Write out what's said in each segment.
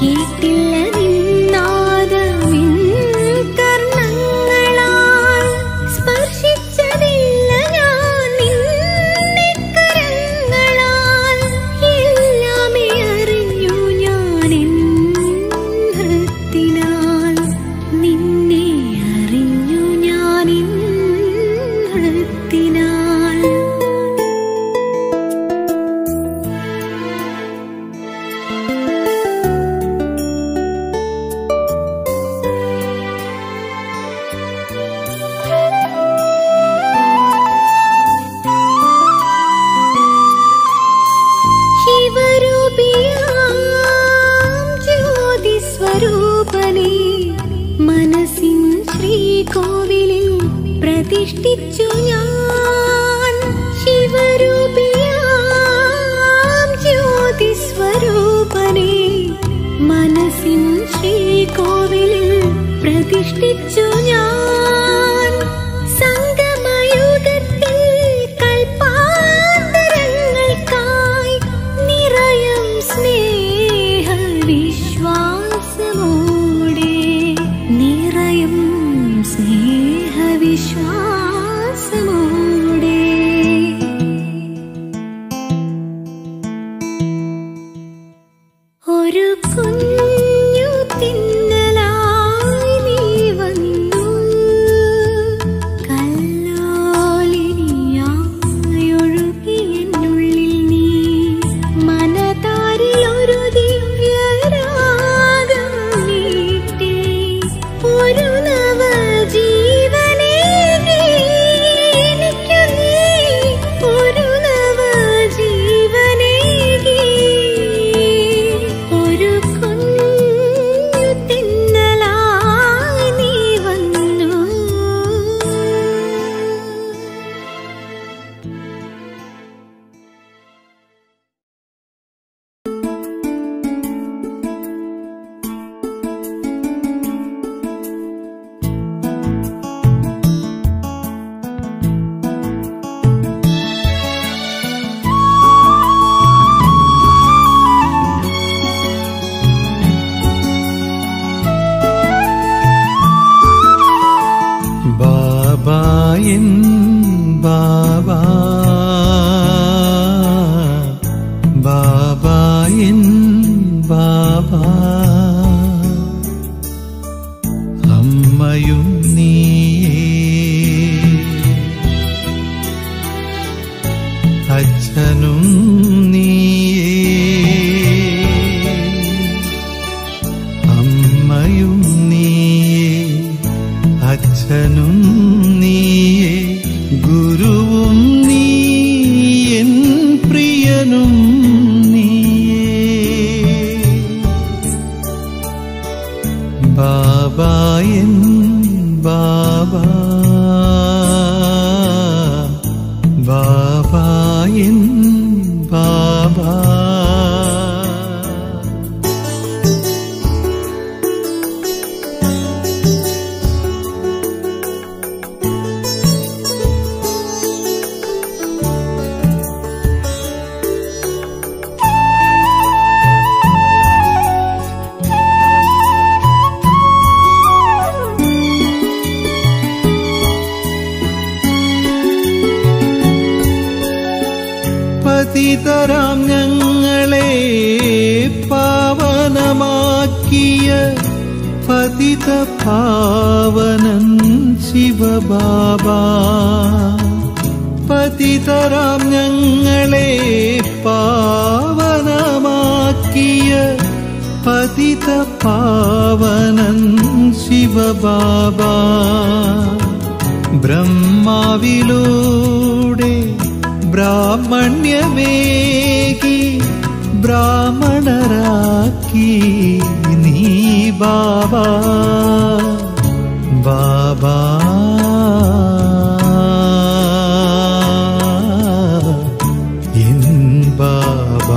കേട്ടില്ല നിന്നാദമിൻ കർണങ്ങളാൽ സ്പർശിച്ചതില്ല ഞാൻ നിന്നെ കരങ്ങളാൽ എല്ലാമേ അറിഞ്ഞു ഞാനെൻ ഹൃത്തിനാൽ നിന്നെ അറിഞ്ഞു ഞാനെൻ ഹൃത്തിനാൽ ശിവരൂപിയാം ജ്യോതിസ്വരൂപനേ മനസ്സിൻ ശ്രീകോവിലിൽ പ്രതിഷ്ഠിച്ചു ഞാൻ ശിവരൂപിയാം ജ്യോതിസ്വരൂപനേ മനസ്സിൻ ശ്രീകോവിലിൽ പ്രതിഷ്ഠിച്ചു ഞാൻ സംഗമയുഗത്തിൽ കൽപ്പാന്തരങ്ങൾക്കായി നിറയും സ്നേഹ വിശ്വാസമോടെ നിറയും സ്നേഹ വിശ്വാസമോടെ ഒരു കുഞ്ഞു തിന്നലായി നീ വന്നു കല്ലോലിനിയായൊഴുകി എന്നുള്ളിൽ നീ മനതാരിൽ ഒരു ദിവ്യരാഗം നീട്ടി ഒരു നവജീവനേകി എനിക്കു നീ ഒരു നവജീവനേകി ഒരു കുഞ്ഞു തിന്നലായി നീ വന്നു ബാബായൻ ബാബാ ബാബായൻ ബാബാ അമ്മയും നീയേ അച്ഛനും നീയേ അമ്മയും നീയേ അച്ഛനും നീയേ ഗുരുവും നീ എൻ പ്രിയനും നീയേ ബാബായൻ ബാബാ ബാബായൻ ബാബാ പതിതരാം ഞങ്ങളെ പാവനമാക്കിയ പതിത പാവനൻ ശിവബാബ പതിതരാം ഞങ്ങളെ പാവനമാക്കിയ പതിത പാവനൻ ശിവബാബ ബ്രഹ്മാവിലൂടെ ബ്രാഹ്മണ്യമേകി ബ്രാഹ്മണരാക്കി നീ ബാബാ ബാബാ എൻ ബാബാ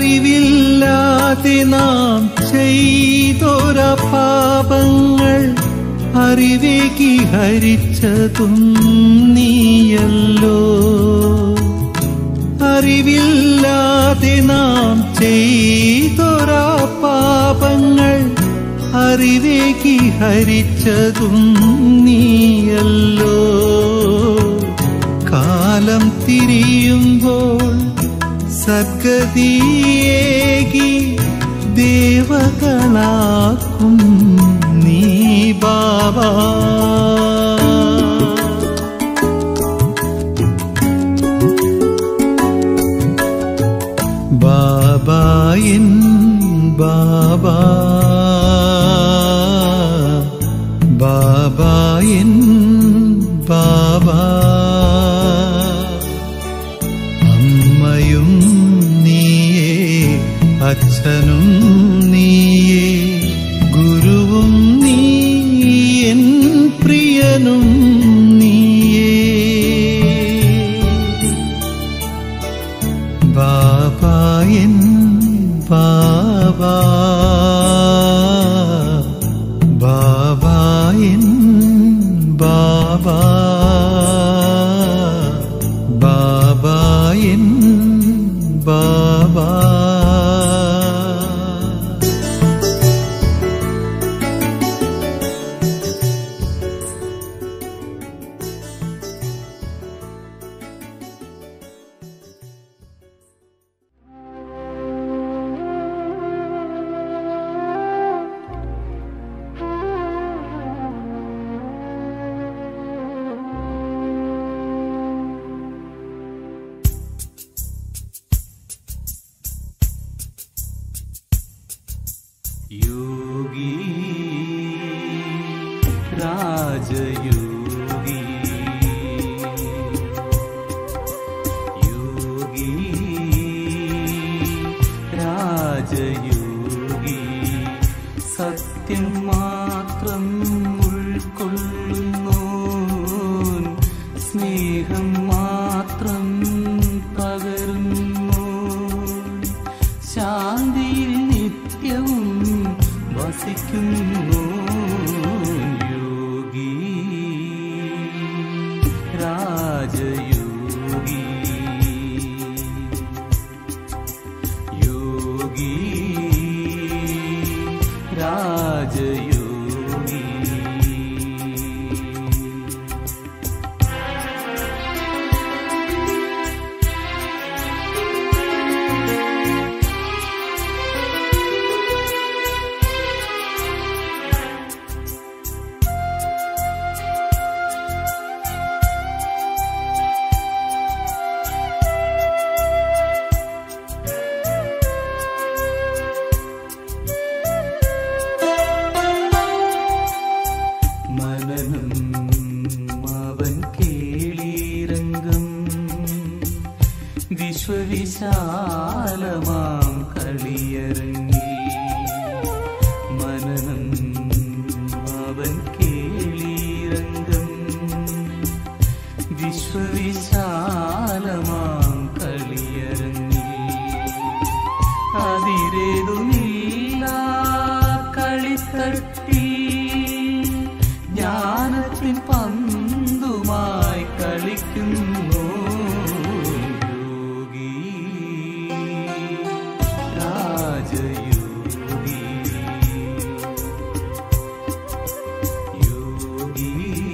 അറിവില്ലാതെ നാം ചെയ്തൊര പാപങ്ങൾ അറിവേകി ഹരിച്ചതും നീയല്ലോ അറിവില്ലാതെ നാം ചെയ്തൊര പാപങ്ങൾ അറിവേകി ഹരിച്ചതും നീയല്ലോ കാലം തിരിയുമ്പോൾ സദ്ഗതിയേകി ദേവകളാക്കും നീ ബാബാ ബാബായിൻ ബാബാ ബാബായിൻ ബാബാ അമ്മയും നീയേ അച്ഛനും നീയേ ഗുരുവും നീ എൻ പ്രിയനും നീയേ ബാബായൻ ബാബാ ബാബായൻ ബാബാ ബാബായൻ ബാബാ योगी राजयोगी योगी രാജയോഗി സത്യം മാത്രം ഉൾക്കൊള്ളുന്നു സ്നേഹം മാത്രം പകരുന്നു ശാന്തിയിൽ നിത്യവും വസിക്കുന്നു യോഗി രാജയോഗി യോഗി രാജയോഗി മനനം അവൻ കേളീരംഗം വിശ്വവിശാലമാം കളിയരങ്ങി മനനം അവൻ കേളീരംഗം വിശ്വവിശാലമാം കളിയരങ്ങി അതിരേതുമില്ല കളിത്തട്ടി ജ്ഞാനത്തിൻ പന്തുമായി കളിക്കുന്നു യോഗി രാജയോഗി യോഗി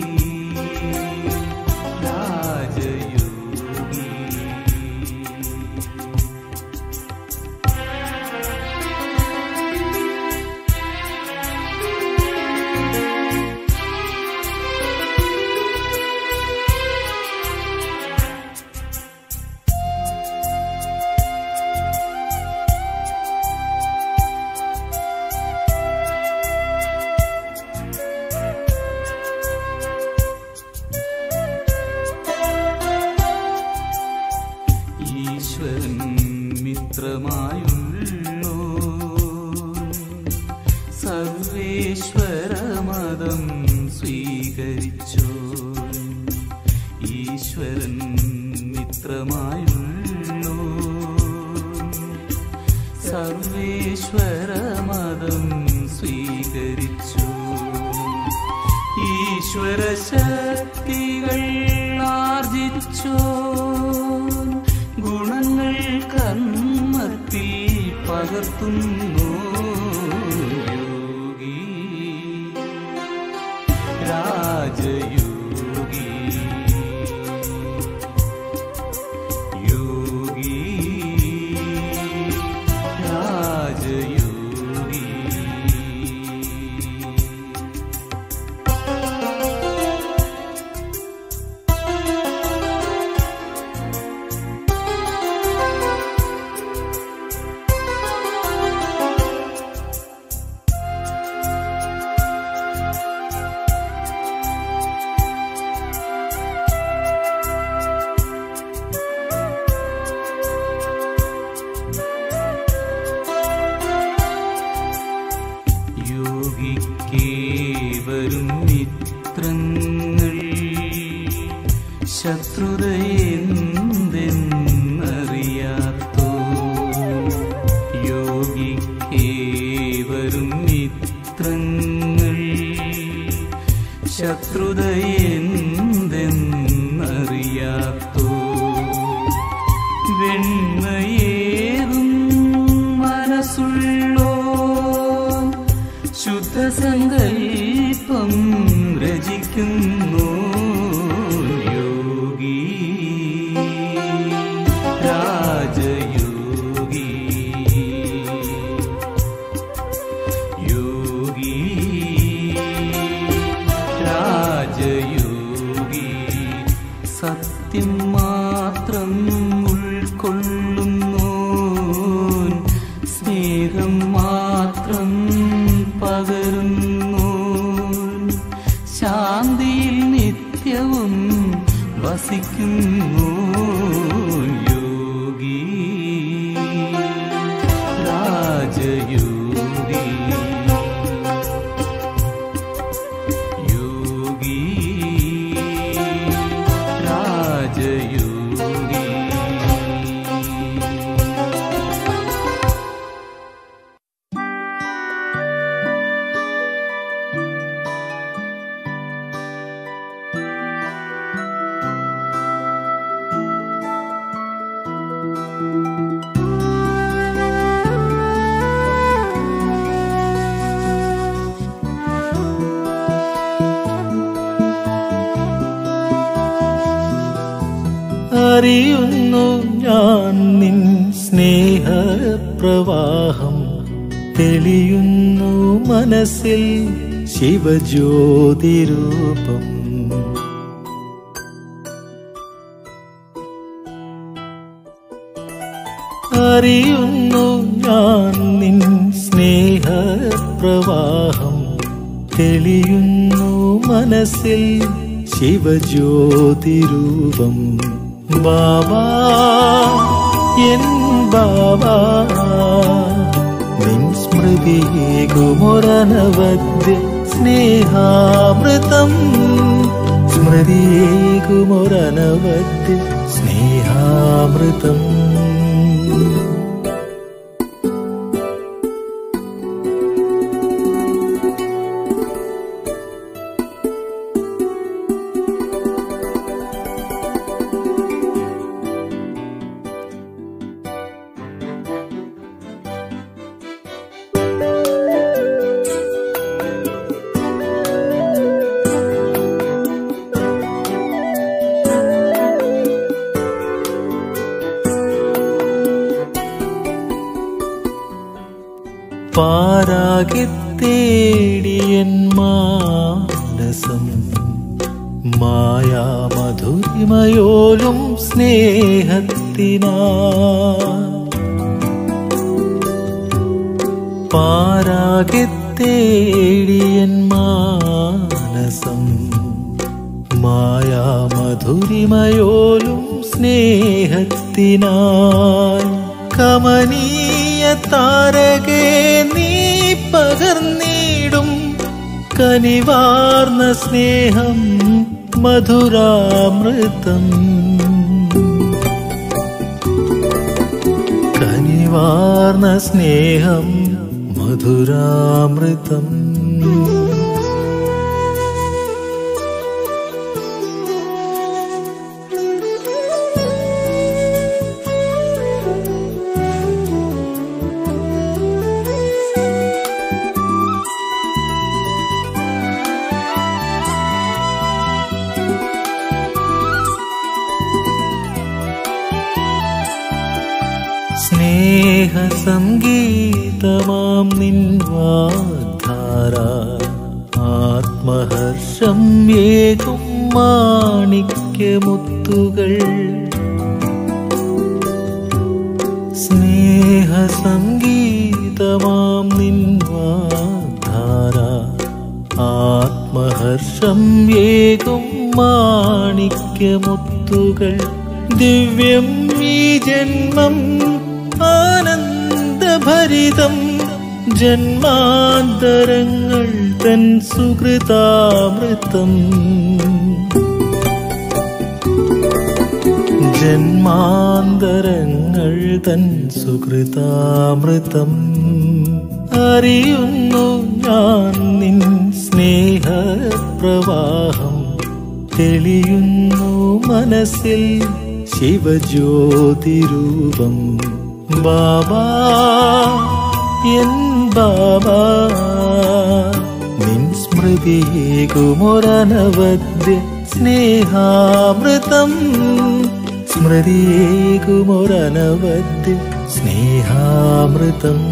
രാജയോഗി ഈശ്വരൻ മിത്രമായുള്ളൂ സർവേശ്വരമതം സ്വീകരിച്ചു ഈശ്വരൻ മിത്രമായുള്ളൂ സർവേശ്വരമതം സ്വീകരിച്ചു ഈശ്വര ശക്തികൾ ആർജിച്ചോ ഗുണങ്ങൾ കർമ്മത്തിൽ പകർത്തുന്നു യോഗി രാജയോഗി യോഗി രാജയോഗി യോഗിക്കേവരും മിത്രങ്ങൾ ശത്രുതയെന്തെന്നറിയാത്തോ യോഗിക്കേവരും മിത്രങ്ങൾ ശത്രുതയെന്തെന്നറിയാത്തോ വെണ്മയേറും മനസ്സുള്ളോ ശുദ്ധസങ്കൽപ്പം രചിക്കുന്നു യോഗി രാജയോഗി യോഗി രാജയോഗി സത്യം മാത്രം ഉൾക്കൊള്ളുന്നു സ്നേഹം മാത്രം പകരുന്നു ശാന്തിയിൽ നിത്യവും വസിക്കുന്നു യോഗി രാജയോഗി യോഗി രാജയോഗി അറിയുന്നു ഞാൻ നിൻ സ്നേഹപ്രവാഹം തെളിയുന്നു മനസ്സിൽ ശിവജ്യോതിരൂപം അറിയുന്നു ഞാൻ നിൻ സ്നേഹപ്രവാഹം തെളിയുന്നു മനസ്സിൽ ശിവജ്യോതിരൂപം ബാബാ എൻ ബാബാ നിൻ സ്മൃതിയേകുമൊരനവദ്യ സ്നേഹാമൃതം സ്മൃതിയേകുമൊരനവദ്യ സ്നേഹാമൃതം പാരാകെ തേടിയൻ മാനസം മായാമധുരിമയോലും സ്നേഹത്തിനാ പാരാകെ തേടിയൻ മാനസം മായാമധുരിമയോലും സ്നേഹത്തിനായി കമനീയ താരകേ നീ പകർന്നിടും കനിവാർന്ന സ്നേഹം മധുരാമൃതം കനിവാർന്ന കനിവാർന്ന സ്നേഹം മധുരാമൃതം സ്നേഹസംഗീതമാം നിൻവാധാര ആത്മഹർഷം ഏകും മാണിക്യമുത്തുകൾ സ്നേഹസംഗീതമാം നിൻവാധാര ആത്മഹർഷം ഏകും മാണിക്യമുത്തുകൾ ദിവ്യം ഈ ജന്മം ആനന്ദഭരിതം ജന്മാന്തരങ്ങൾ തൻ സുഹൃതാമൃതം ജന്മാന്തരങ്ങൾ തൻ സുഹൃതാമൃതം അറിയുന്നു ഞാൻ നിൻ സ്നേഹപ്രവാഹം തെളിയുന്നു മനസ്സിൽ ശിവജ്യോതിരൂപം ബാബാ എൻ ബാബാ നിൻ സ്മൃതിയേകുമൊരനവദ്യ സ്നേഹാമൃതം സ്മൃതിയേകുമൊരനവദ്യ സ്നേഹാമൃതം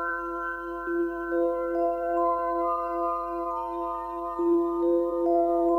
ും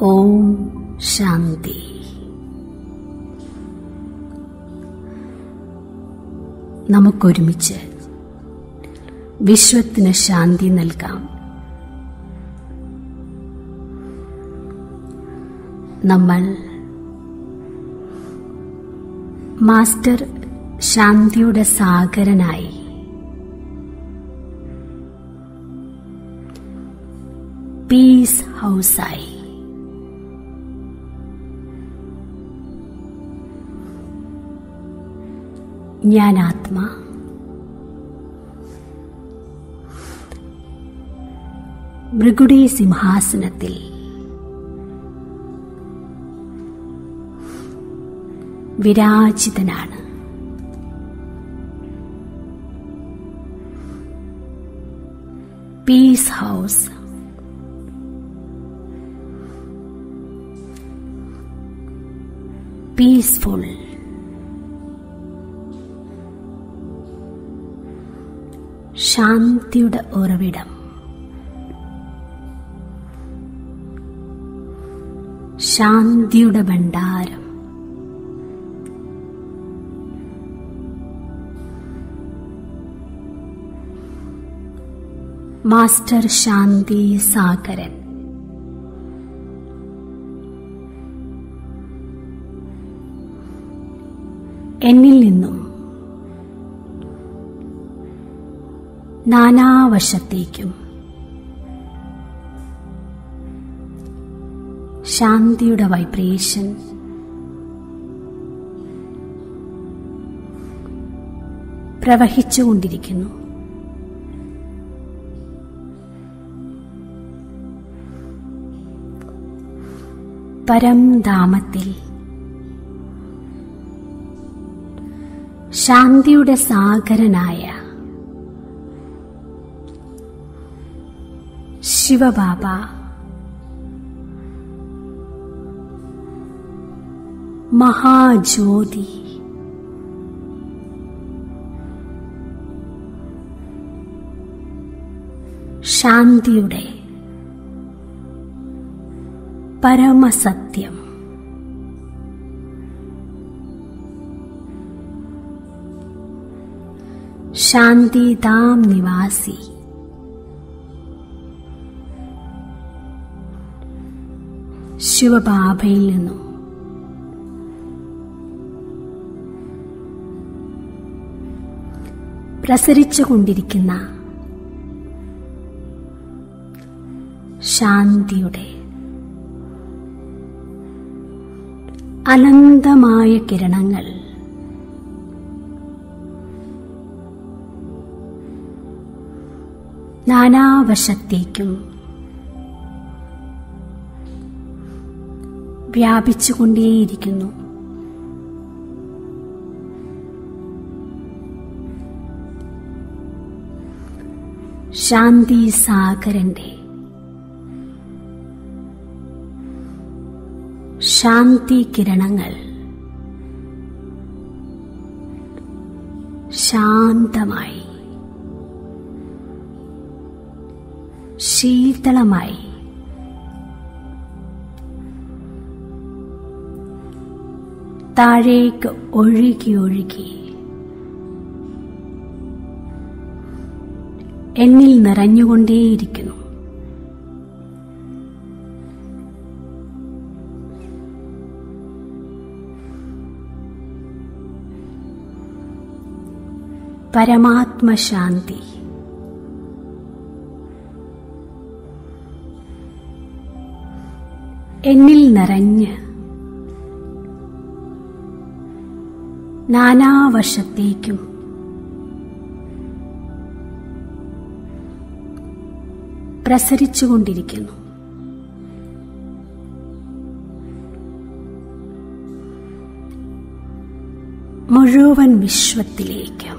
ഓം ശാന്തി നമുക്കൊരുമിച്ച് വിശ്വത്തിന് ശാന്തി നൽകാം നമ്മൾ മാസ്റ്റർ ശാന്തിയുടെ സാഗരനായി പീസ് ഹൗസായി ഞാൻ ആത്മാ ഭൃഗുടി സിംഹാസനത്തിൽ വിരാജിതനാണ് പീസ് ഹൗസ് പീസ്ഫുൾ ശാന്തിയുടെ ഉറവിടം ശാന്തിയുടെ ഭണ്ഡാരം മാസ്റ്റർ ശാന്തി സാഗരൻ എന്നിൽ നിന്നും നാനാവശത്തേക്കും ശാന്തിയുടെ വൈബ്രേഷൻ പ്രവഹിച്ചുകൊണ്ടിരിക്കുന്നു പരംധാമത്തിൽ ശാന്തിയുടെ സാഗരനായ ശിവബാബ മഹാജ്യോതി ശാന്തിയുടെ പരമസത്യം ശാന്തിധാം നിവാസി ശിവബാബയിൽ നിന്നും പ്രസരിച്ചുകൊണ്ടിരിക്കുന്ന ശാന്തിയുടെ അനന്തമായ കിരണങ്ങൾ നാനാവശത്തേക്കും വ്യാപിച്ചുകൊണ്ടേയിരിക്കുന്നു ശാന്തി സാഗരന്റെ ശാന്തി കിരണങ്ങൾ ശാന്തമായി ശീതളമായി താഴേക്ക് ഒഴുകി ഒഴുകി എന്നിൽ നിറഞ്ഞുകൊണ്ടേയിരിക്കുന്നു പരമാത്മശാന്തി എന്നിൽ നിറഞ്ഞ് നാനാവശത്തേക്കും പ്രസരിച്ചുകൊണ്ടിരിക്കുന്നു മുഴുവൻ വിശ്വത്തിലേക്കും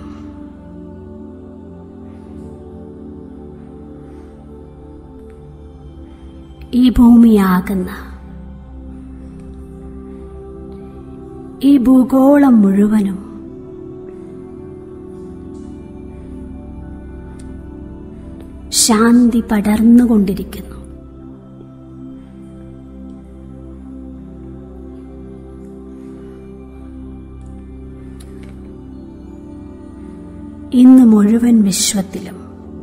ഈ ഭൂമിയാകുന്ന ഈ ഭൂഗോളം മുഴുവനും ശാന്തി പടർന്നുകൊണ്ടിരിക്കുന്നു ഇന്ന് മുഴുവൻ വിശ്വത്തിലും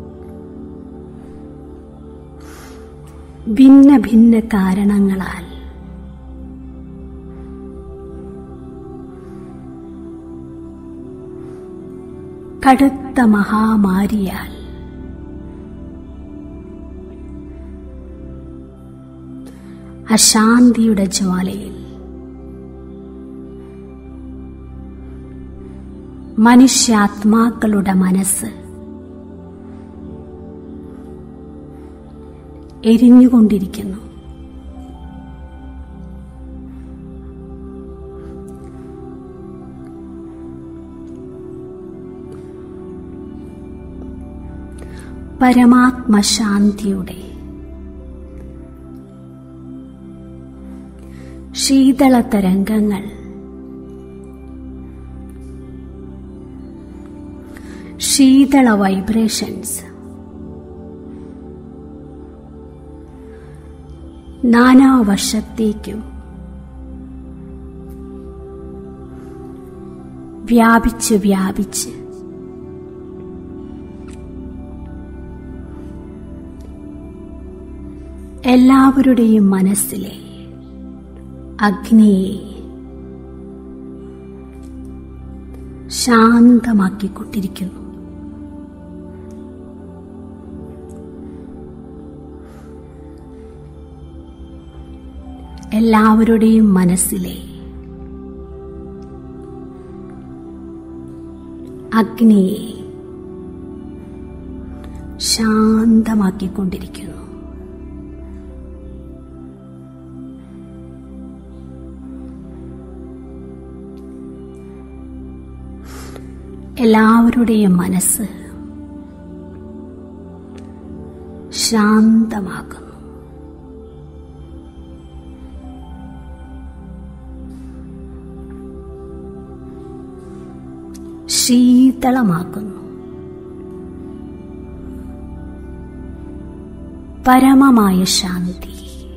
ഭിന്ന ഭിന്ന കാരണങ്ങളാൽ കടുത്ത മഹാമാരിയാൽ അശാന്തിയുടെ ജ്വാലയിൽ മനുഷ്യാത്മാക്കളുടെ മനസ്സ് എരിഞ്ഞുകൊണ്ടിരിക്കുന്നു പരമാത്മശാന്തിയുടെ ശീതള തരംഗങ്ങൾ ശീതള വൈബ്രേഷൻസ് നാനാവശത്തേക്കും വ്യാപിച്ച് വ്യാപിച്ച് എല്ലാവരുടെയും മനസ്സിലെ അഗ്നിയെ ശാന്തമാക്കിക്കൊണ്ടിരിക്കുന്നു എല്ലാവരുടെയും മനസ്സിലെ അഗ്നിയെ ശാന്തമാക്കിക്കൊണ്ടിരിക്കുന്നു എല്ലാവരുടെയും മനസ്സ് ശാന്തമാക്കുന്നു ശീതളമാക്കുന്നു പരമമായ ശാന്തി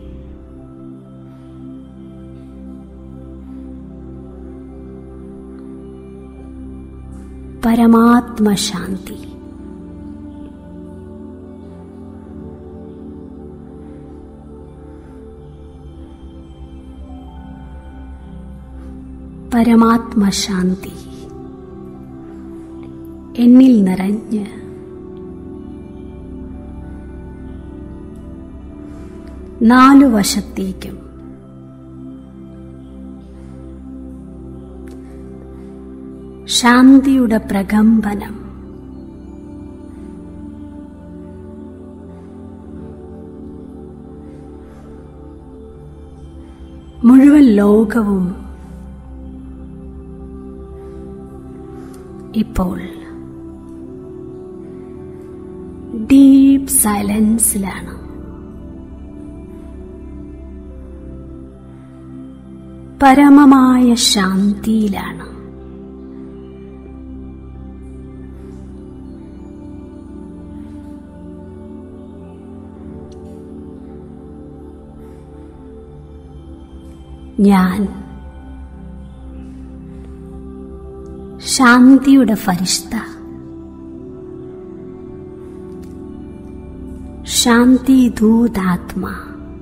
പരമാത്മശാന്തി പരമാത്മശാന്തി എന്നിൽ നിറഞ്ഞ് നാലു വശത്തേക്കും ശാന്തിയുടെ പ്രകമ്പനം മുഴുവൻ ലോകവും ഇപ്പോൾ ഡീപ് സൈലൻസിലാണ് പരമമായ ശാന്തിയിലാണ് ഞാൻ ശാന്തിയുടെ ഫരിഷ്ത ശാന്തി ദൂതാത്മാ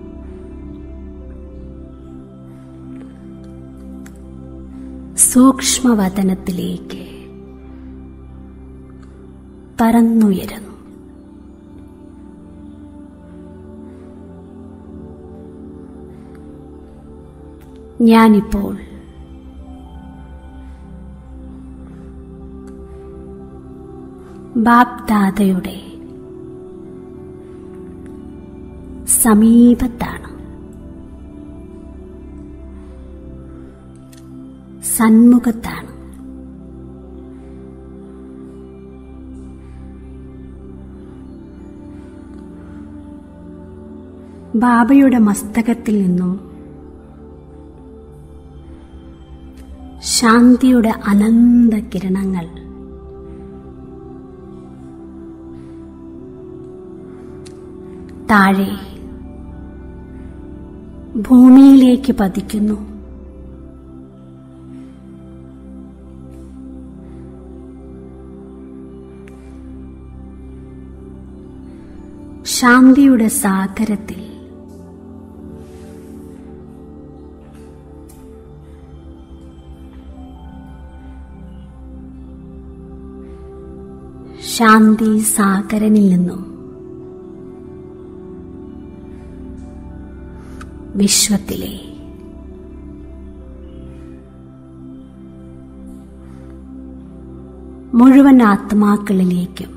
സൂക്ഷ്മവതനത്തിലേക്ക് പറന്നുയരുന്നു ഞാനിപ്പോൾ ബാപ്ദാദയുടെ സമീപത്താണ് സന്മുഖത്താണ് ബാബയുടെ മസ്തകത്തിൽ നിന്നും ശാന്തിയുടെ അനന്ത കിരണങ്ങൾ താഴെ ഭൂമിയിലേക്ക് പതിക്കുന്നു ശാന്തിയുടെ സാഗരത്തിൽ ശാന്തി സാഗരനിൽ നിന്നും വിശ്വത്തിലെ മുഴുവൻ ആത്മാക്കളിലേക്കും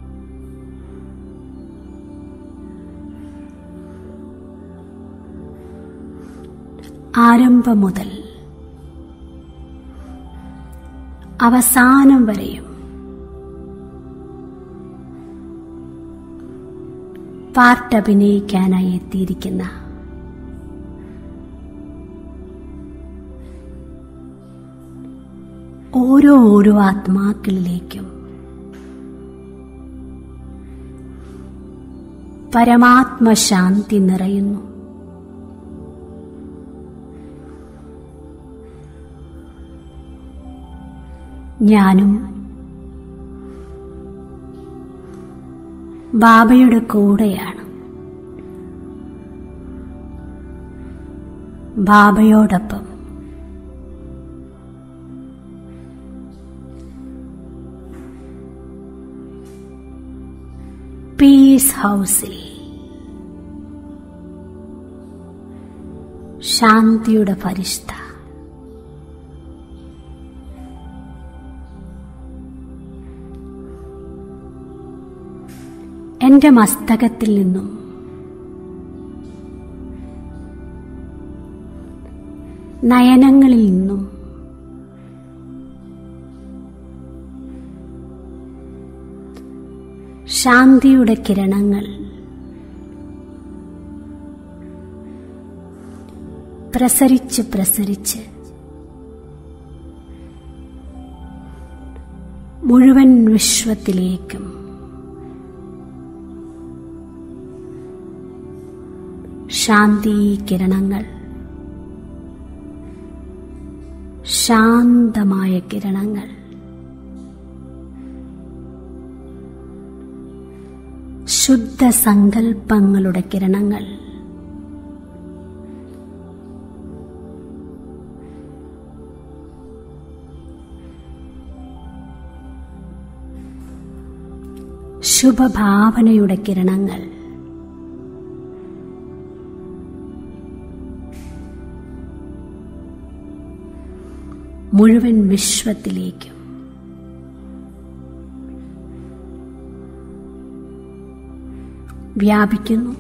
ആരംഭം മുതൽ അവസാനം വരെയും പാർട്ട് അഭിനയിക്കാനായി എത്തിയിരിക്കുന്ന ഓരോ ഓരോ ആത്മാക്കളിലേക്കും പരമാത്മശാന്തി നിറയുന്നു ഞാനും ബാബയുടെ കൂടെയാണ് ബാബയോടൊപ്പം പീസ് ഹൗസിൽ ശാന്തിയുടെ ഫരിഷ്ത എന്റെ മസ്തകത്തിൽ നിന്നും നയനങ്ങളിൽ നിന്നും ശാന്തിയുടെ കിരണങ്ങൾ പ്രസരിച്ച് പ്രസരിച്ച് മുഴുവൻ വിശ്വത്തിലേക്കും ശാന്തി കിരണങ്ങൾ ശാന്തമായ കിരണങ്ങൾ ശുദ്ധ സങ്കൽപ്പങ്ങളുടെ കിരണങ്ങൾ ശുഭഭാവനയുടെ കിരണങ്ങൾ മുഴുവൻ വിശ്വത്തിലേക്കും വ്യാപിക്കുന്നു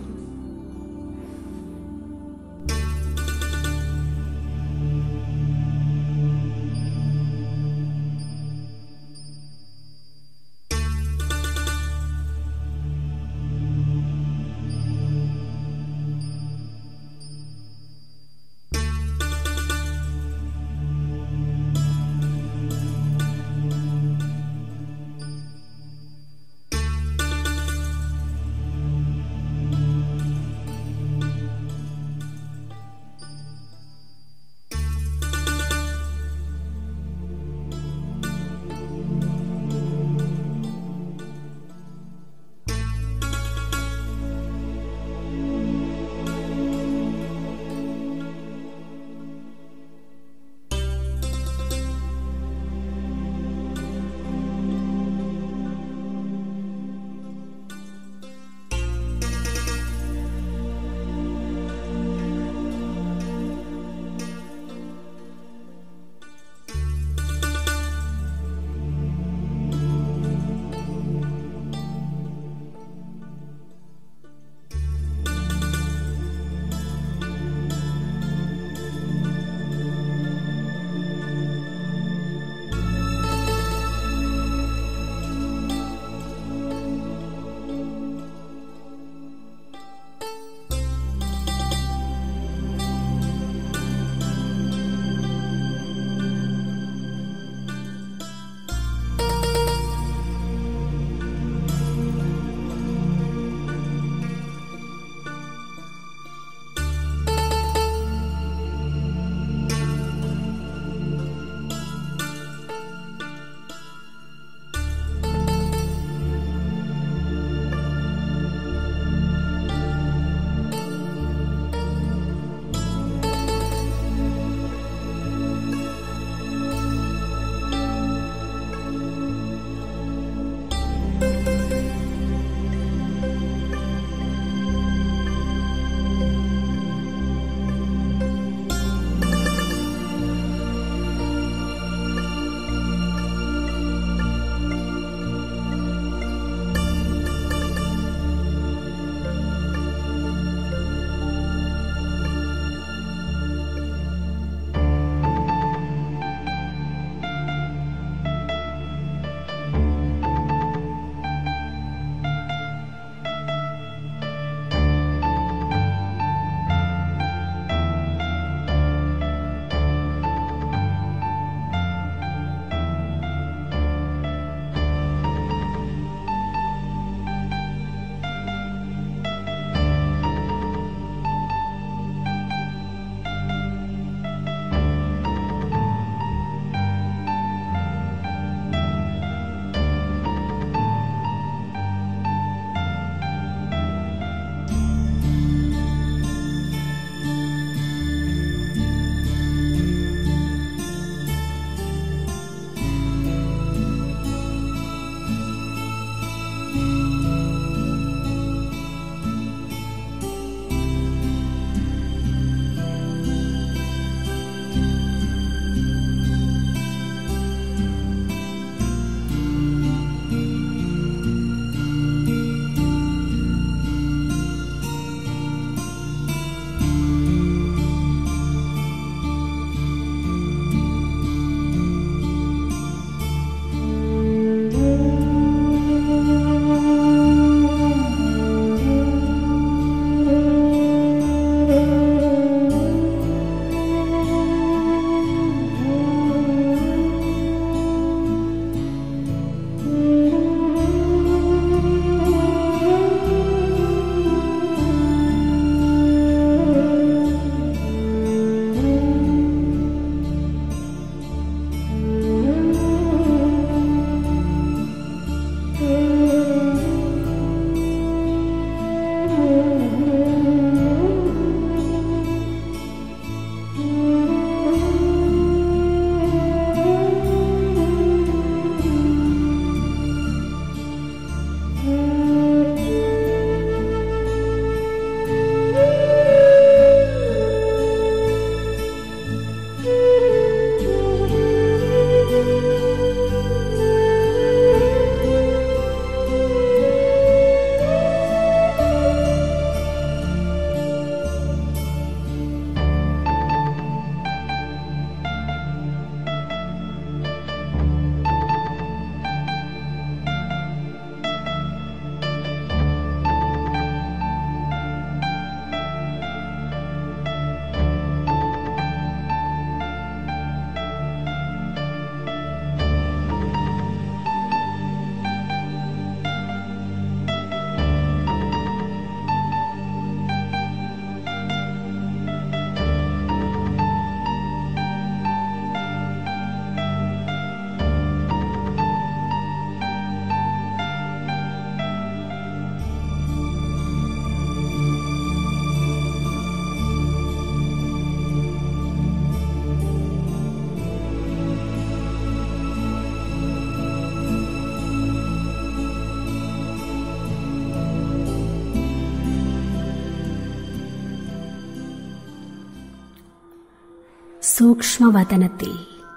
സൂക്ഷ്മവതനത്തിൽ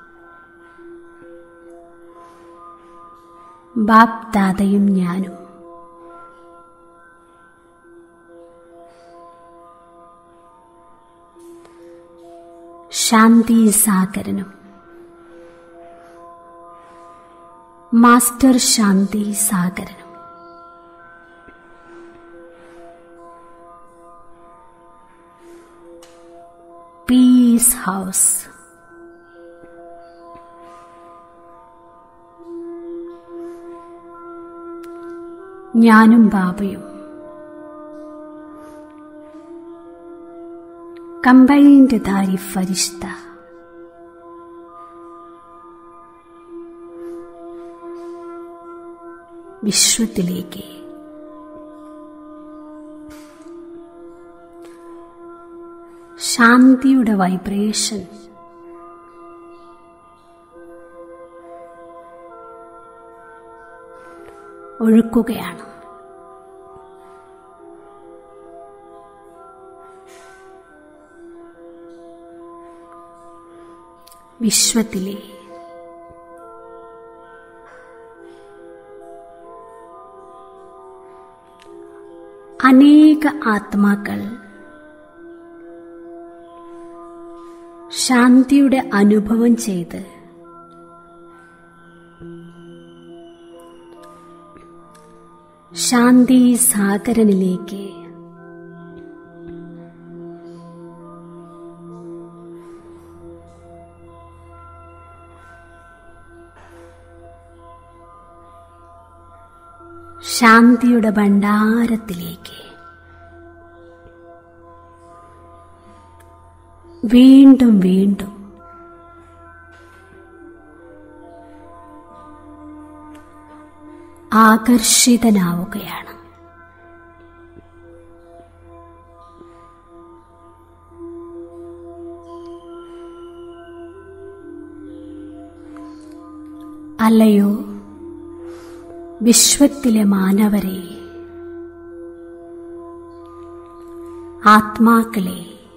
ബാപ് ദാദയും ഞാനും ശാന്തി സാഗരനും മാസ്റ്റർ ശാന്തി സാഗരനും പീസ് ഹൗസ് ഞാനും ബാബയും കമ്പൈൻഡ് ധാരി ഫരിഷ്ത വിശ്വത്തിലേക്ക് ശാന്തിയുടെ വൈബ്രേഷൻ ഒഴുക്കുകയാണ് വിശ്വത്തിലെ അനേക ആത്മാക്കൾ ശാന്തിയുടെ അനുഭവം ചെയ്ത് ശാന്തി സാഗരനിലേക്ക് ശാന്തിയുടെ ഭണ്ഡാരത്തിലേക്ക് വീണ്ടും വീണ്ടും ആകർഷിതനാവുകയാണ് അല്ലയോ വിശ്വത്തിലെ മാനവരെ ആത്മാക്കളെ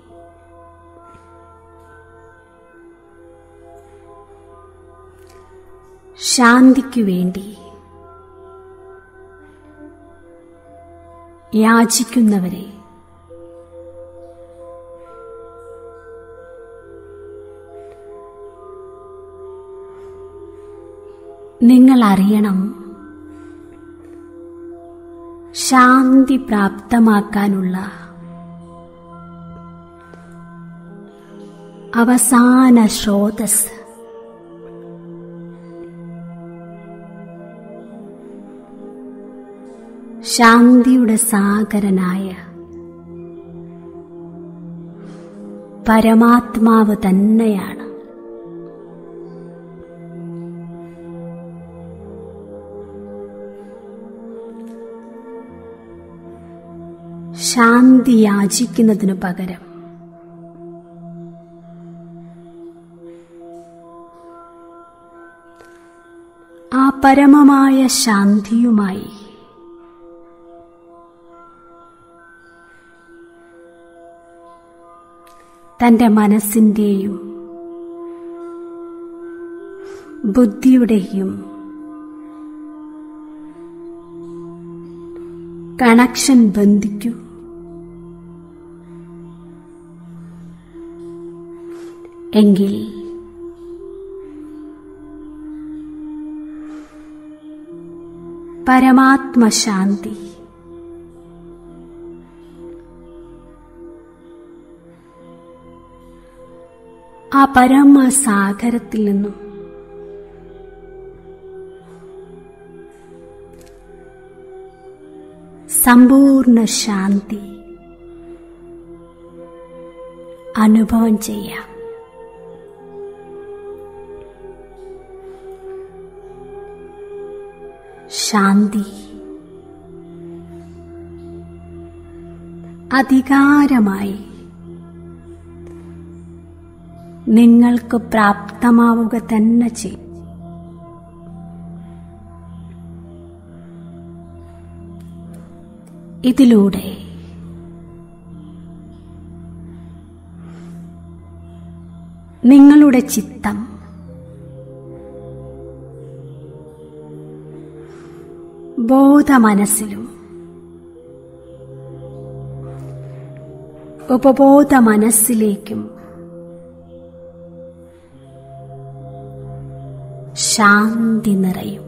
ശാന്തിക്കു വേണ്ടി യാചിക്കുന്നവരെ നിങ്ങൾ അറിയണം ശാന്തി പ്രാപ്തമാക്കാനുള്ള അവസാന സ്രോതസ് ശാന്തിയുടെ സാഗരനായ പരമാത്മാവ് തന്നെയാണ് ശാന്തി യാചിക്കുന്നതിനു പകരം ആ പരമമായ ശാന്തിയുമായി തന്റെ മനസ്സിന്റെയും ബുദ്ധിയുടെയും കണക്ഷൻ ബന്ധിക്കൂ എങ്കിൽ പരമാത്മശാന്തി ആ പരമസാഗരത്തിൽ നിന്നും സമ്പൂർണ്ണ ശാന്തി അനുഭവം ചെയ്യാം ശാന്തി അധികാരമായി നിങ്ങൾക്ക് പ്രാപ്തമാവുക തന്നെ ചെയ്യും ഇതിലൂടെ നിങ്ങളുടെ ചിത്തം ബോധമനസ്സിലും ഉപബോധ മനസ്സിലേക്കും ശാന്തി നിറയും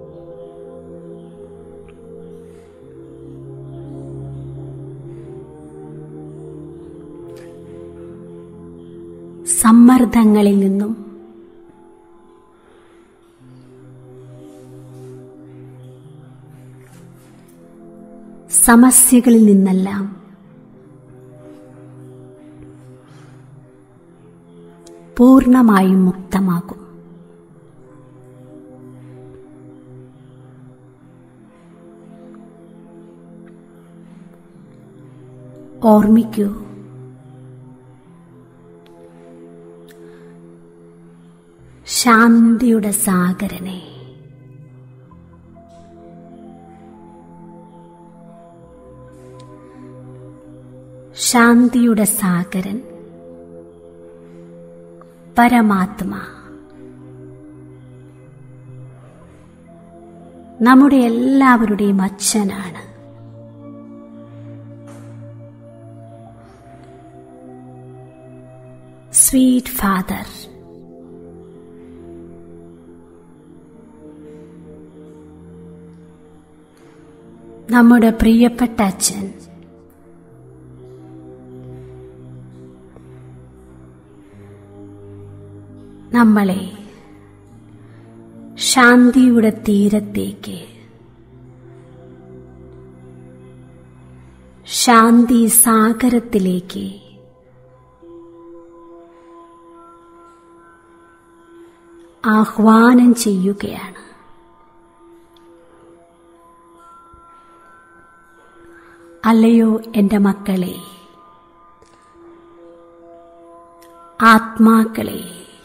സമ്മർദ്ദങ്ങളിൽ നിന്നും സമസ്യകളിൽ നിന്നെല്ലാം പൂർണ്ണമായും മുക്തമാകും ഓർമ്മിക്കൂ ശാന്തിയുടെ സാഗരനെ ശാന്തിയുടെ സാഗരൻ പരമാത്മ നമ്മുടെ എല്ലാവരുടെയും അച്ഛനാണ് സ്വീറ്റ് ഫാദർ നമ്മുടെ പ്രിയപ്പെട്ട അച്ഛൻ നമ്മളെ ശാന്തിയുടെ തീരത്തേക്ക് ശാന്തി സാഗരത്തിലേക്ക് ആഹ്വാനം ചെയ്യുകയാണ് അല്ലയോ എൻ്റെ മക്കളെ ആത്മാക്കളെ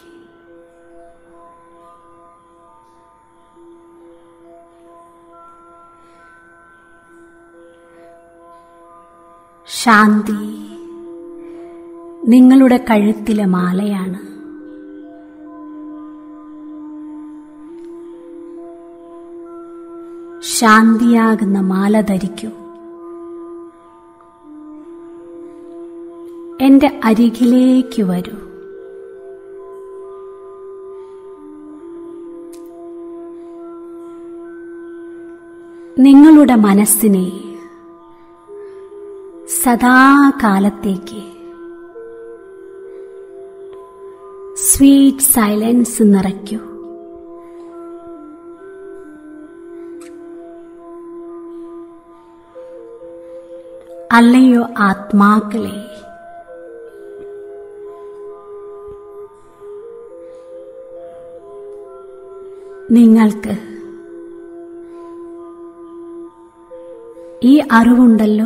ശാന്തി നിങ്ങളുടെ കഴുത്തിലെ മാലയാണ് ശാന്തിയാകുന്ന മാല ധരിക്കൂ എന്റെ അരികിലേക്ക് വരൂ നിങ്ങളുടെ മനസ്സിനെ സദാകാലത്തേക്ക് സ്വീറ്റ് സൈലൻസ് നിറയ്ക്കൂ അല്ലയോ ആത്മാക്കളെ നിങ്ങൾക്ക് ഈ അറിവുണ്ടല്ലോ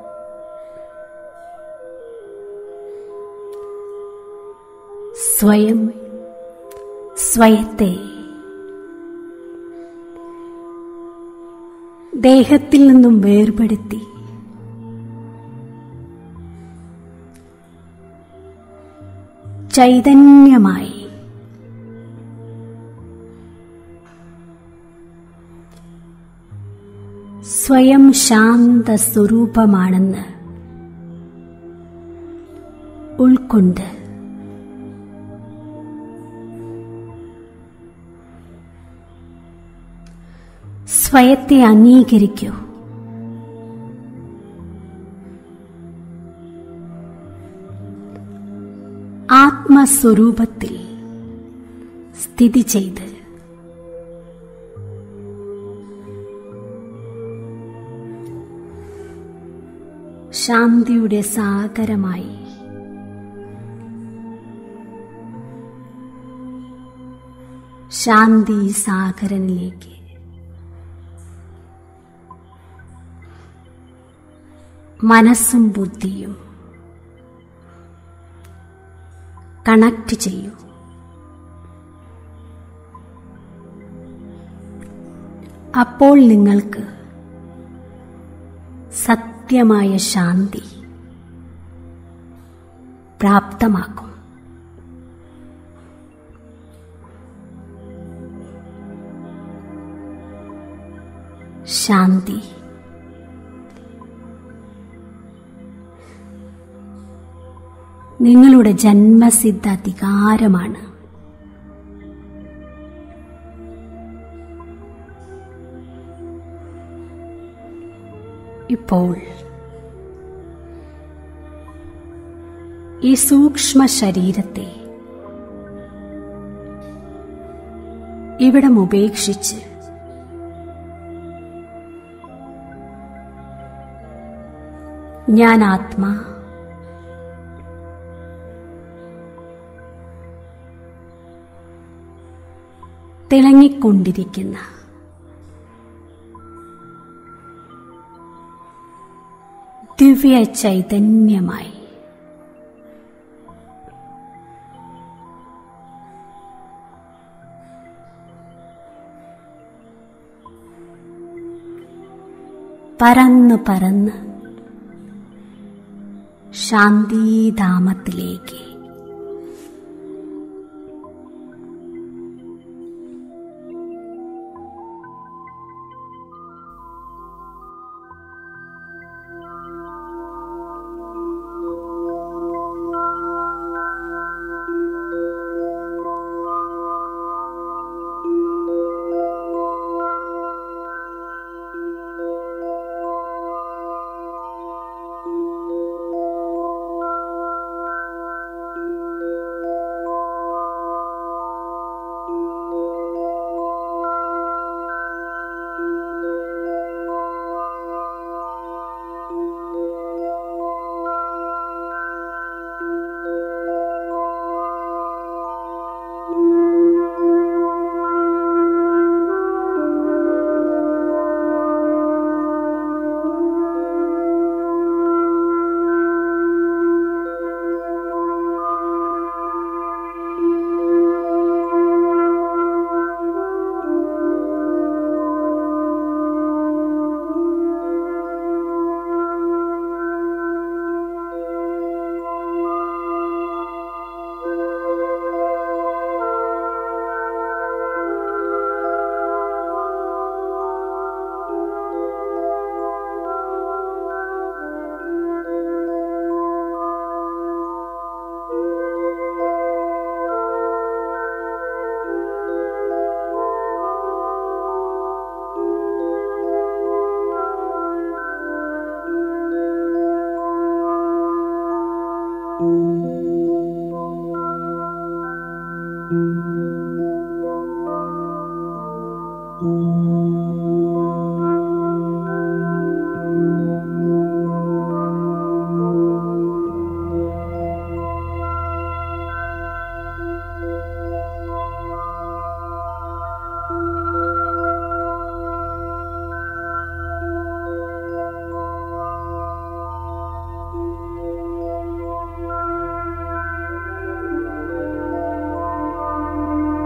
സ്വയം സ്വയത്തെ ദേഹത്തിൽ നിന്നും വേർപെടുത്തി ചൈതന്യമായി സ്വയം ശാന്ത സ്വരൂപമാണെന്ന് ഉൾക്കൊണ്ട് സ്വയത്തെ അംഗീകരിക്കൂ ആത്മസ്വരൂപത്തിൽ സ്ഥിതി ചെയ്ത് ശാന്തിയുടെ സാഗരമായി ശാന്തി സാഗരനിലേക്ക് മനസ്സും ബുദ്ധിയും കണക്ട് ചെയ്യൂ അപ്പോൾ നിങ്ങൾക്ക് സത്യമായ ശാന്തി പ്രാപ്തമാക്കും ശാന്തി നിങ്ങളുടെ ജന്മസിദ്ധ അധികാരമാണ് ഇപ്പോൾ ഈ സൂക്ഷ്മ ശരീരത്തെ ഇവിടം ഉപേക്ഷിച്ച് ഞാൻ ആത്മാ തിളങ്ങിക്കൊണ്ടിരിക്കുന്ന ദിവ്യ ചൈതന്യമായി പറന്ന് പറന്ന് ശാന്തിധാമത്തിലേക്ക് ും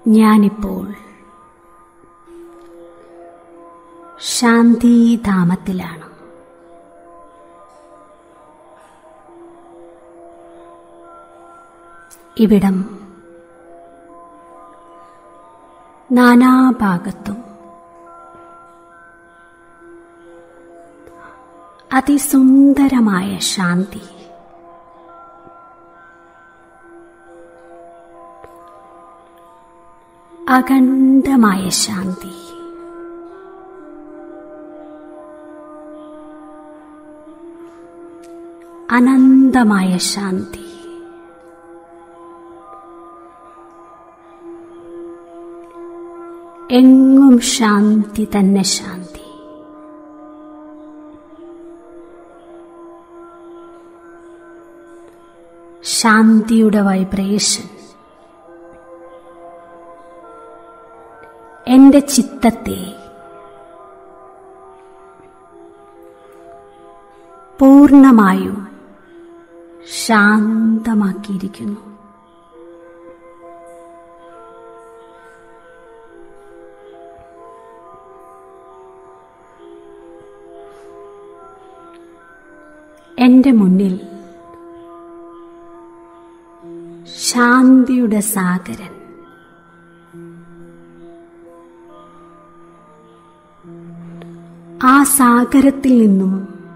ഞാനിപ്പോൾ ശാന്തിധാമത്തിലാണ് ഇവിടം നാനാഭാഗത്തും അതിസുന്ദരമായ ശാന്തി അഖണ്ഡമായ ശാന്തി അനന്തമായ ശാന്തി എങ്ങും ശാന്തി തന്നെ ശാന്തി ശാന്തിയുടെ വൈബ്രേഷൻ എന്റെ ചിത്തത്തെ പൂർണമായും ശാന്തമാക്കിയിരിക്കുന്നു എന്റെ മുന്നിൽ ശാന്തിയുടെ സാഗരൻ ആ സാഗരത്തിൽ നിന്നും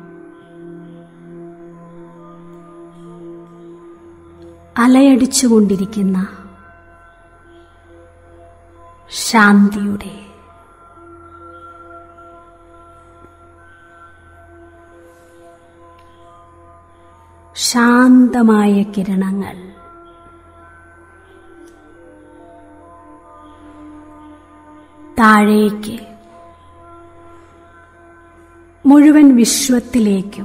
അലയടിച്ചുകൊണ്ടിരിക്കുന്ന ശാന്തിയുടെ ശാന്തമായ കിരണങ്ങൾ താഴേക്ക് മുഴുവൻ വിശ്വത്തിലേക്കും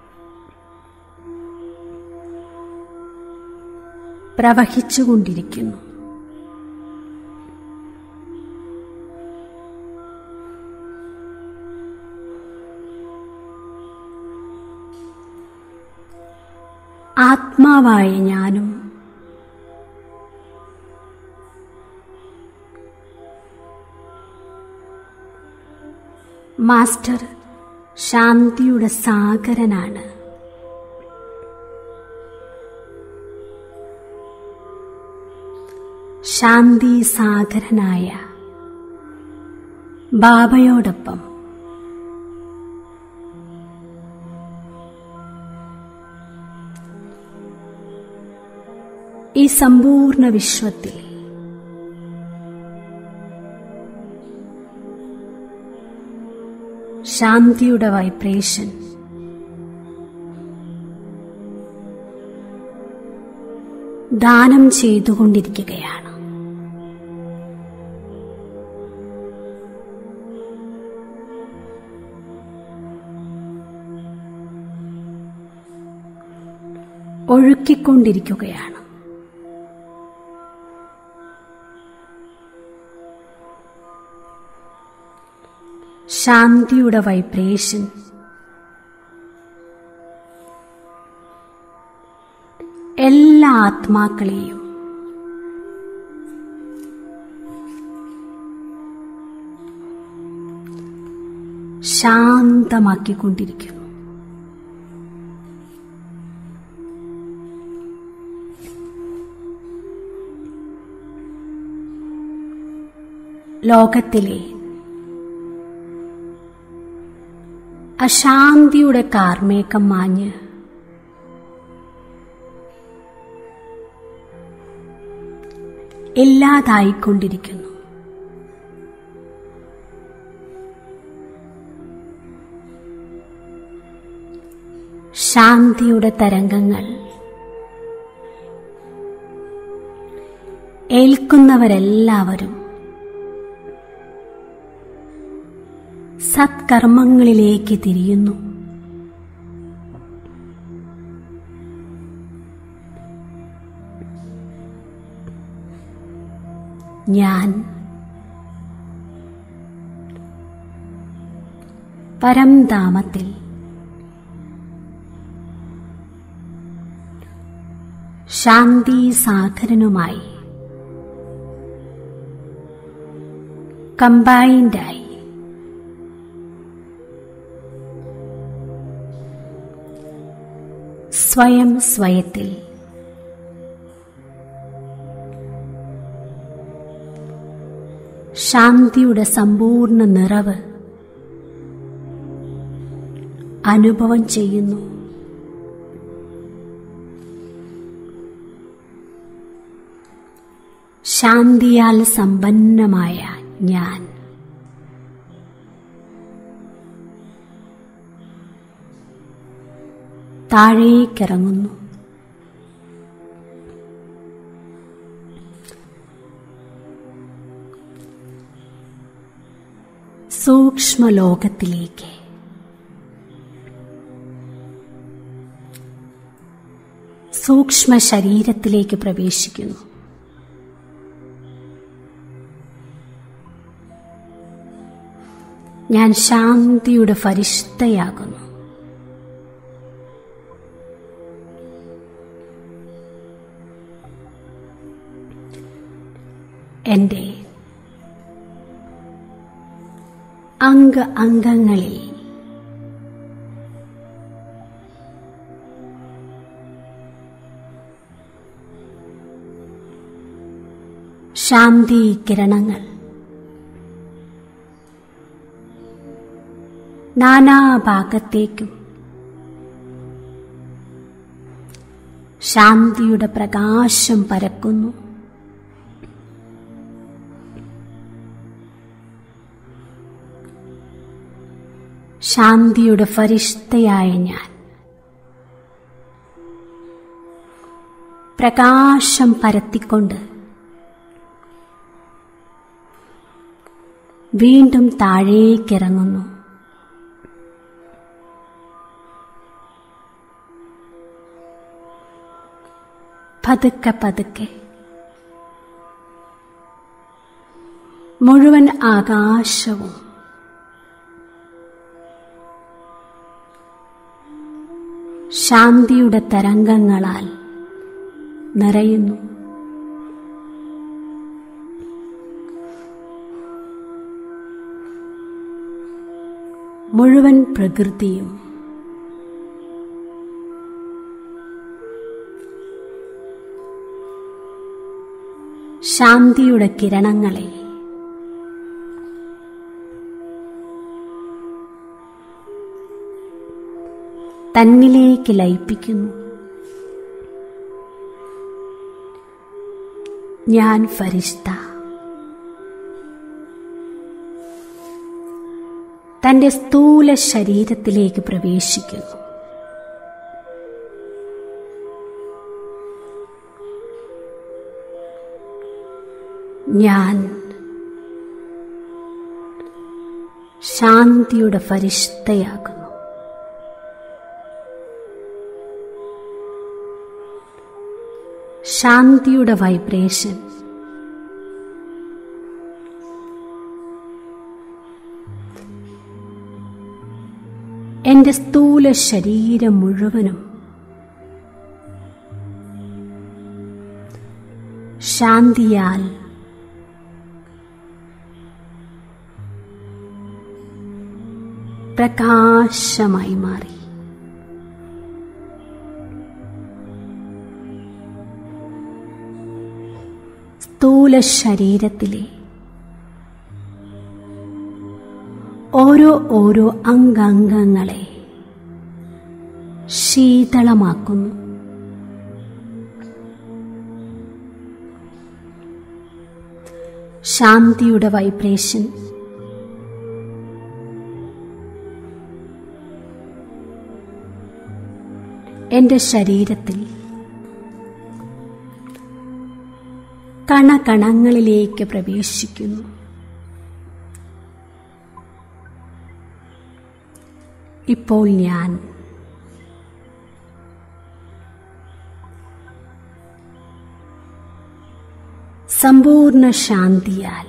പ്രവഹിച്ചുകൊണ്ടിരിക്കുന്നു ആത്മാവായ ഞാനും മാസ്റ്റർ ശാന്തിയുടെ സാഗരനാണ് ശാന്തി സാഗരനായ ബാബയോടൊപ്പം ഈ സമ്പൂർണ്ണ വിശ്വത്തിൽ ശാന്തിയുടെ വൈബ്രേഷൻ ദാനം ചെയ്തുകൊണ്ടിരിക്കുകയാണ് ഒഴുക്കിക്കൊണ്ടിരിക്കുകയാണ് ശാന്തിയുടെ വൈബ്രേഷൻ എല്ലാ ആത്മാക്കളെയും ശാന്തമാക്കിക്കൊണ്ടിരിക്കുന്നു ലോകത്തിലെ അശാന്തിയുടെ കാർമേക്കം മാഞ്ഞ് ഇല്ലാതായിക്കൊണ്ടിരിക്കുന്നു ശാന്തിയുടെ തരംഗങ്ങൾ ഏൽക്കുന്നവരെല്ലാവരും സത്കർമ്മങ്ങളിലേക്ക് തിരിയുന്നു ഞാൻ പരംധാമത്തിൽ ശാന്തി സാഗരനുമായി കമ്പൈൻഡായി സ്വയം സ്വയത്തിൽ ശാന്തിയുടെ സമ്പൂർണ്ണ നിറവ് അനുഭവം ചെയ്യുന്നു ശാന്തിയാൽ സമ്പന്നമായ ഞാൻ താഴേക്കിറങ്ങുന്നു സൂക്ഷ്മലോകത്തിലേക്ക് സൂക്ഷ്മ ശരീരത്തിലേക്ക് പ്രവേശിക്കുന്നു ഞാൻ ശാന്തിയുടെ ഫരിഷ്ഠയാകുന്നു എൻ്റെ അംഗ അംഗങ്ങളിൽ ശാന്തി കിരണങ്ങൾ നാനാഭാഗത്തേക്കും ശാന്തിയുടെ പ്രകാശം പരക്കുന്നു ശാന്തിയുടെ ഫരിഷ്ഠയായ ഞാൻ പ്രകാശം പരത്തിക്കൊണ്ട് വീണ്ടും താഴേക്കിറങ്ങുന്നു പതുക്കെ പതുക്കെ മുഴുവൻ ആകാശവും ശാന്തിയുടെ തരംഗങ്ങളാൽ നിറയുന്നു മുഴുവൻ പ്രകൃതിയും ശാന്തിയുടെ കിരണങ്ങളെ തന്നിലേക്ക് ലയിപ്പിക്കുന്നു ഞാൻ ഫരിഷ്ത തന്റെ സ്ഥൂല ശരീരത്തിലേക്ക് പ്രവേശിക്കുന്നു ഞാൻ ശാന്തിയുടെ ഫരിഷ്ഠയാകുന്നു ശാന്തിയുടെ വൈബ്രേഷൻ എന്റെ സ്ഥൂല ശരീരം മുഴുവനും ശാന്തിയാൽ പ്രകാശമായി മാറി സ്ഥൂല ശരീരത്തിലെ ഓരോ ഓരോ അംഗാംഗങ്ങളെ ശീതളമാക്കുന്നു ശാന്തിയുടെ വൈബ്രേഷൻ എന്റെ ശരീരത്തിൽ കണകണങ്ങളിലേക്ക് പ്രവേശിക്കുന്നു ഇപ്പോൾ ഞാൻ സമ്പൂർണ്ണ ശാന്തിയാൽ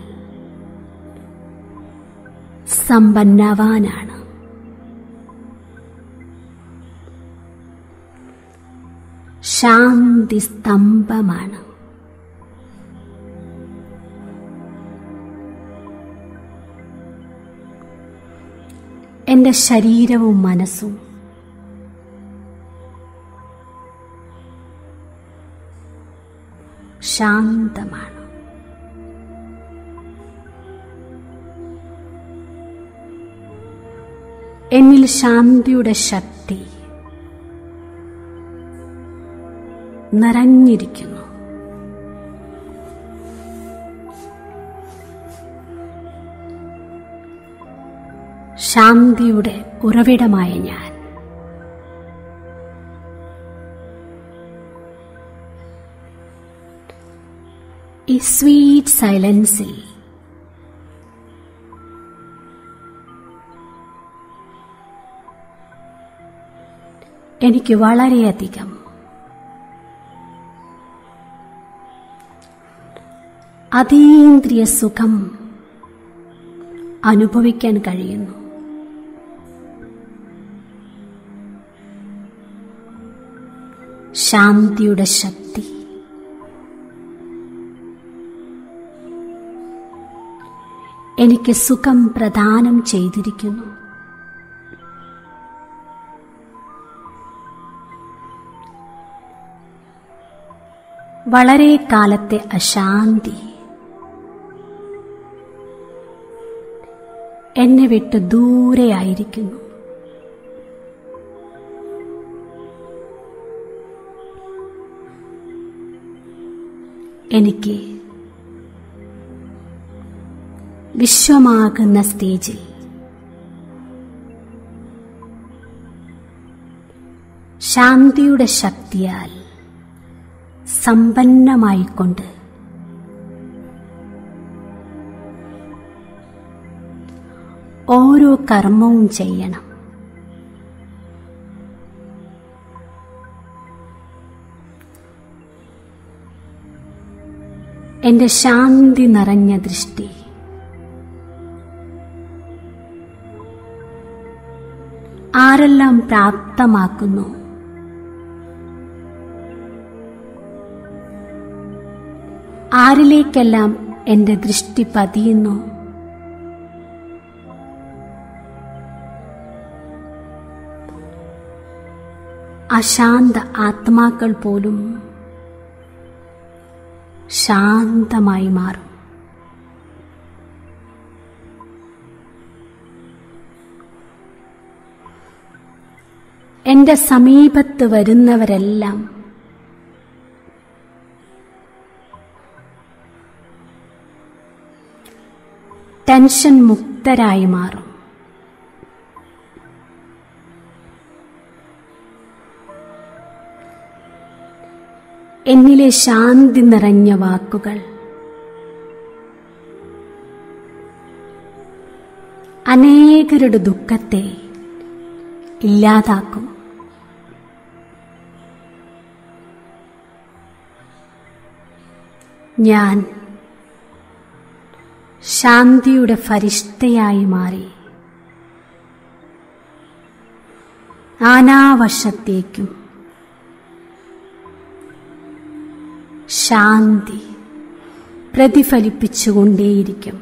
സമ്പന്നവാനാണ് ശാന്തി സ്തംഭമാണ് എൻ്റെ ശരീരവും മനസ്സും ശാന്തമാണ് എന്നിൽ ശാന്തിയുടെ ശക്തി നിറഞ്ഞിരിക്കുന്നു ശാന്തിയുടെ ഉറവിടമായ ഞാൻ ഈ സ്വീറ്റ് സൈലൻസിൽ എനിക്ക് വളരെയധികം അതീന്ദ്രിയ സുഖം അനുഭവിക്കാൻ കഴിയുന്നു ശാന്തിയുടെ ശക്തി എനിക്ക് സുഖം പ്രദാനം ചെയ്തിരിക്കുന്നു വളരെ കാലത്തെ അശാന്തി എന്നെ വിട്ട് ദൂരെയായിരിക്കുന്നു എനിക്ക് വിശ്വമാകുന്ന സ്റ്റേജിൽ ശാന്തിയുടെ ശക്തിയാൽ സമ്പന്നമായിക്കൊണ്ട് ഓരോ കർമ്മവും ചെയ്യണം എന്റെ ശാന്തി നിറഞ്ഞ ദൃഷ്ടി ആരെല്ലാം പ്രാപ്തമാക്കുന്നു ആരിലേക്കെല്ലാം എന്റെ ദൃഷ്ടി പതിയുന്നു അശാന്ത ആത്മാക്കൾ പോലും ശാന്തമായി മാറും എന്റെ സമീപത്ത് വരുന്നവരെല്ലാം ടെൻഷൻ മുക്തരായി മാറും എന്നിലെ ശാന്തി നിറഞ്ഞ വാക്കുകൾ അനേകരുടെ ദുഃഖത്തെ ഇല്ലാതാക്കും ഞാൻ ശാന്തിയുടെ ഫരിഷ്ഠയായി മാറി ആനാവശത്തേക്കും ശാന്തി പ്രതിഫലിപ്പിച്ചുകൊണ്ടേയിരിക്കും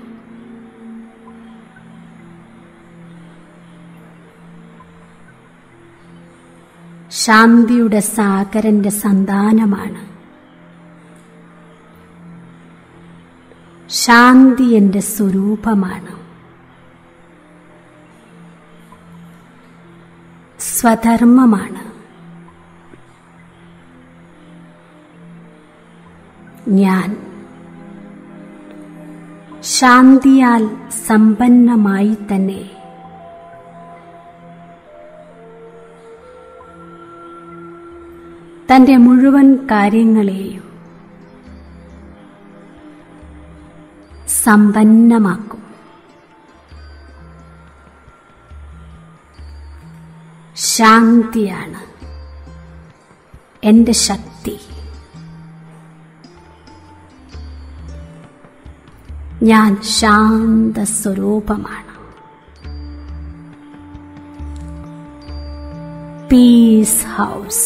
ശാന്തിയുടെ സാഗരന്റെ സന്താനമാണ് ശാന്തി എന്റെ സ്വരൂപമാണ് സ്വധർമ്മമാണ് ഞാൻ ശാന്തിയാൽ സമ്പന്നമായി തന്നെ തന്റെ മുഴുവൻ കാര്യങ്ങളെയും സമ്പന്നമാക്കും ശാന്തിയാണ് എന്റെ ശക്തി ഞാൻ ശാന്ത സ്വരൂപമാണ് പീസ് ഹൗസ്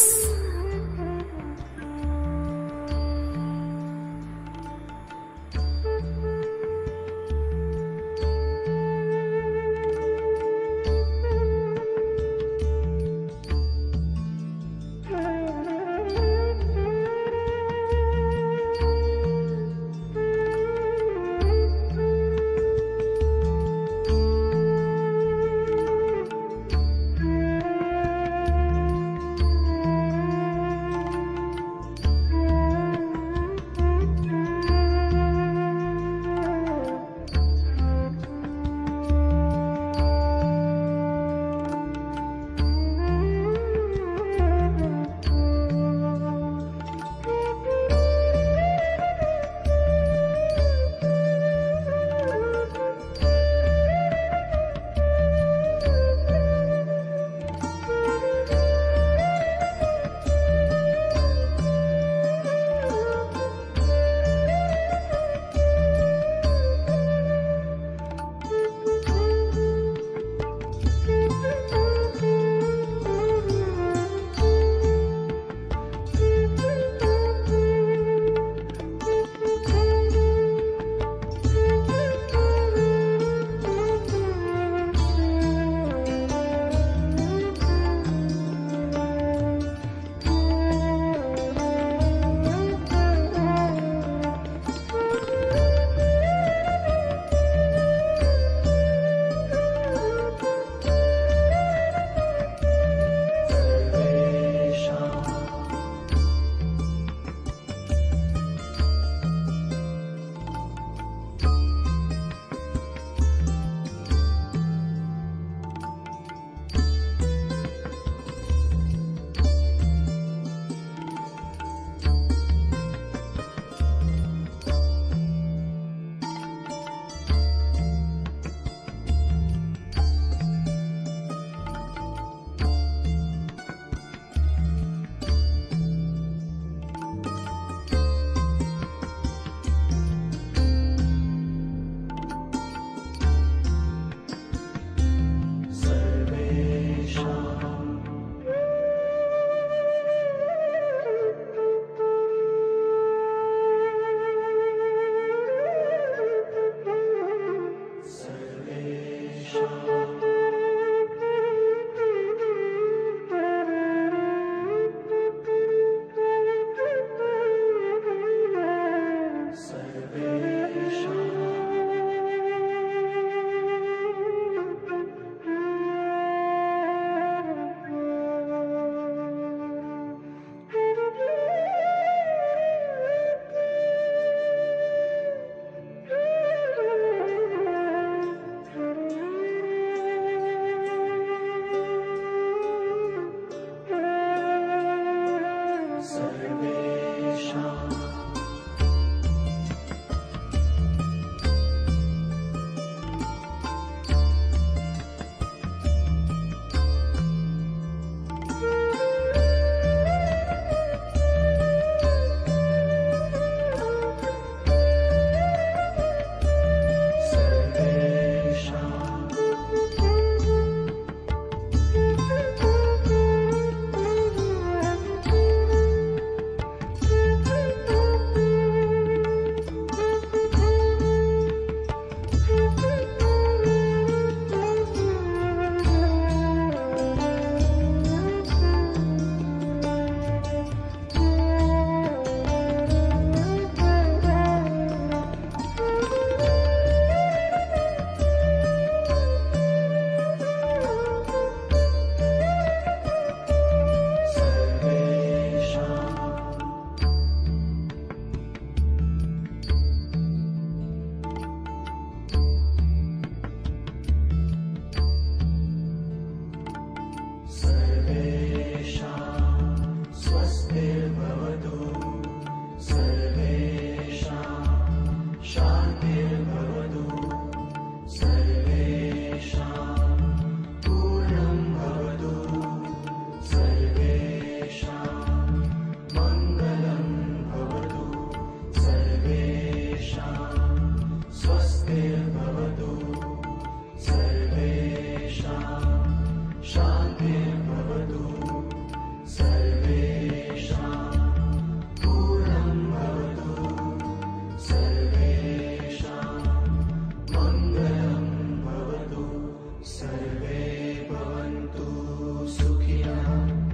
सर्वे भवन्तु सुखिनः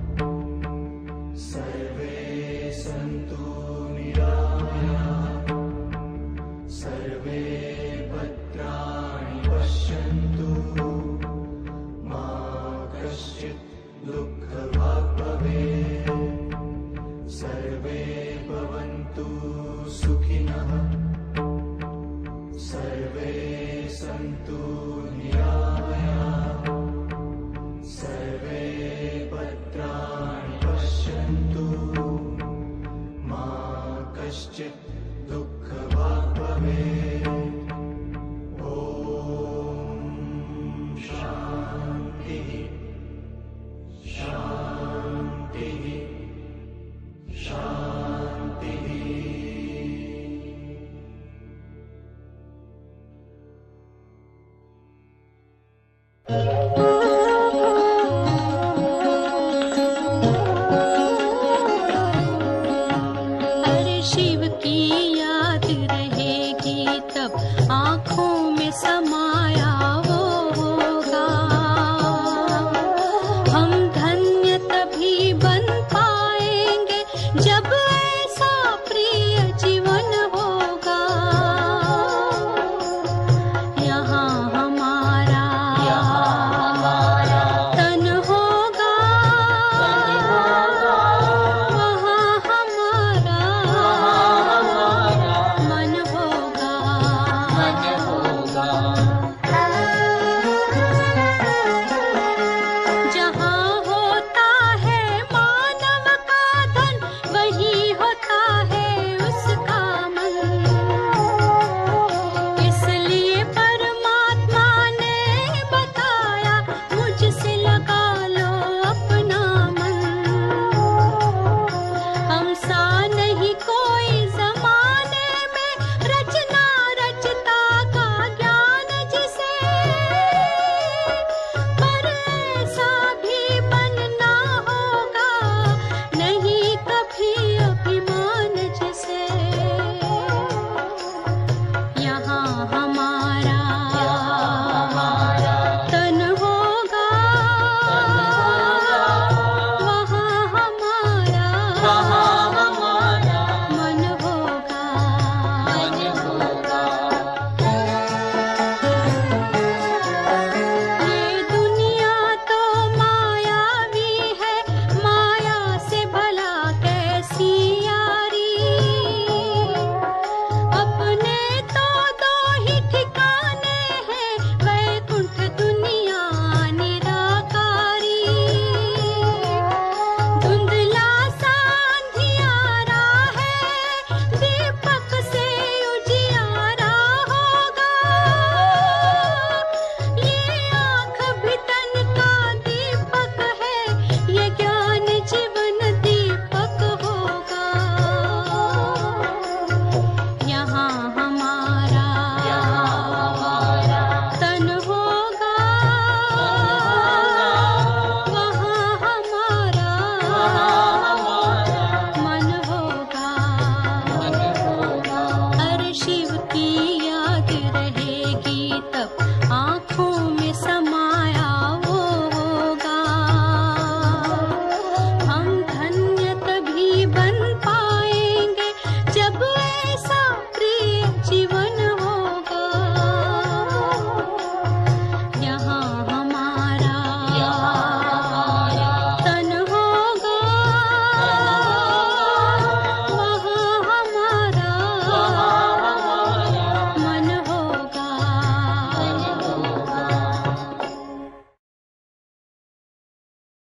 सर्वे सन्तु निरामयाः सर्वे भद्राणि पश्यन्तु मा कश्चित् दुःख